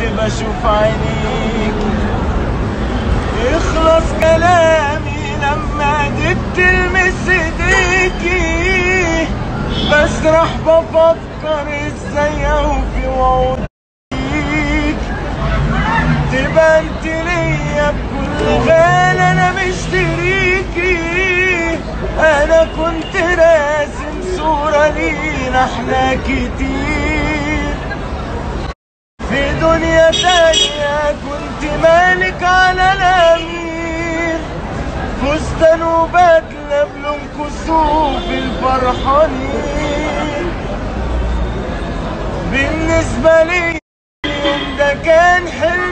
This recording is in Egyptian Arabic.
كنت بشوف عينيك يخلص كلامي لما دي بتلمس ايديكي بسرح بفكر ازاي اوفي وعودك تبقى انت ليا بكل غال انا مشتريكي انا كنت راسم صورة لينا احنا كتير في دنيا تانية كنت مالك على الأمير فستان وبدلة بلون كسوف الفرحانين بالنسبة لي اليوم ده كان حلم